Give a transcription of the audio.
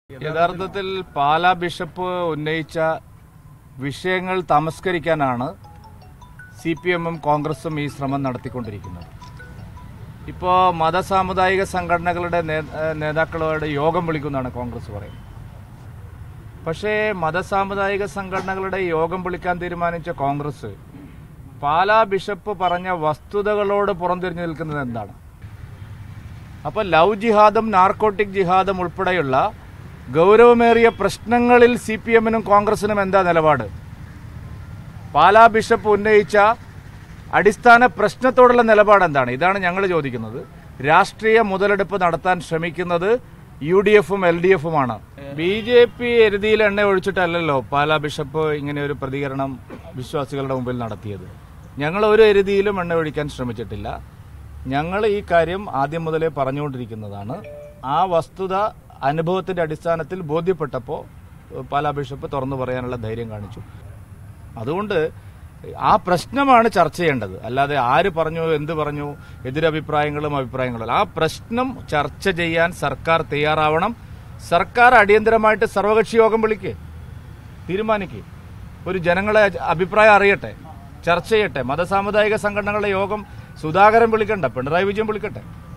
യഥാർത്ഥത്തിൽ പാലാ ബിഷപ്പ് ഉന്നയിച്ച വിഷയങ്ങൾ തമസ്കരിക്കാനാണ് സി പി എമ്മും കോൺഗ്രസും ഈ ശ്രമം നടത്തിക്കൊണ്ടിരിക്കുന്നത് ഇപ്പോൾ മതസാമുദായിക സംഘടനകളുടെ നേ- ഏഹ് നേതാക്കളോട് യോഗം വിളിക്കുന്നതാണ് കോൺഗ്രസ് പറയുന്നത് പക്ഷേ മതസാമുദായിക സംഘടനകളുടെ യോഗം വിളിക്കാൻ തീരുമാനിച്ച കോൺഗ്രസ് പാലാ ബിഷപ്പ് പറഞ്ഞ വസ്തുതകളോട് പുറംതിരിഞ്ഞു നിൽക്കുന്നത് എന്താണ് അപ്പോൾ ലവ് ജിഹാദും നാർക്കോട്ടിക് ജിഹാദും ഉൾപ്പെടെയുള്ള ഗൗരവമേറിയ പ്രശ്നങ്ങളിൽ സി പി എമ്മിനും കോൺഗ്രസിനും എന്താ നിലപാട് പാലാ ബിഷപ്പ് ഉന്നയിച്ച അടിസ്ഥാന പ്രശ്നത്തോടുള്ള നിലപാട് എന്താണ് ഇതാണ് ഞങ്ങൾ ചോദിക്കുന്നത് രാഷ്ട്രീയ മുതലെടുപ്പ് നടത്താൻ ശ്രമിക്കുന്നത് യു ഡി എഫും എൽ ഡി എഫുമാണ് ബി ജെ പി എരുതിയിൽ എണ്ണ ഒഴിച്ചിട്ടല്ലല്ലോ പാലാ ബിഷപ്പ് ഇങ്ങനെ ഒരു പ്രതികരണം വിശ്വാസികളുടെ മുമ്പിൽ നടത്തിയത് ഞങ്ങൾ ഒരു എരുതിയിലും എണ്ണ ഒഴിക്കാൻ ശ്രമിച്ചിട്ടില്ല ഞങ്ങൾ ഈ കാര്യം ആദ്യം മുതലേ പറഞ്ഞുകൊണ്ടിരിക്കുന്നതാണ് ആ വസ്തുത അനുഭവത്തിന്റെ അടിസ്ഥാനത്തിൽ ബോധ്യപ്പെട്ടപ്പോൾ പാലാ ബിഷപ്പ് തുറന്നു പറയാനുള്ള ധൈര്യം കാണിച്ചു അതുകൊണ്ട് ആ പ്രശ്നമാണ് ചർച്ച ചെയ്യേണ്ടത് അല്ലാതെ ആര് പറഞ്ഞു എന്ത് പറഞ്ഞു എതിരഭിപ്രായങ്ങളും അഭിപ്രായങ്ങളും ആ പ്രശ്നം ചർച്ച ചെയ്യാൻ സർക്കാർ തയ്യാറാവണം സർക്കാർ അടിയന്തരമായിട്ട് സർവകക്ഷി യോഗം വിളിക്ക് തീരുമാനിക്ക് ഒരു ജനങ്ങളെ അഭിപ്രായം അറിയട്ടെ ചർച്ച ചെയ്യട്ടെ മതസാമുദായിക സംഘടനകളുടെ യോഗം സുധാകരൻ വിളിക്കണ്ട പിണറായി വിജയൻ വിളിക്കട്ടെ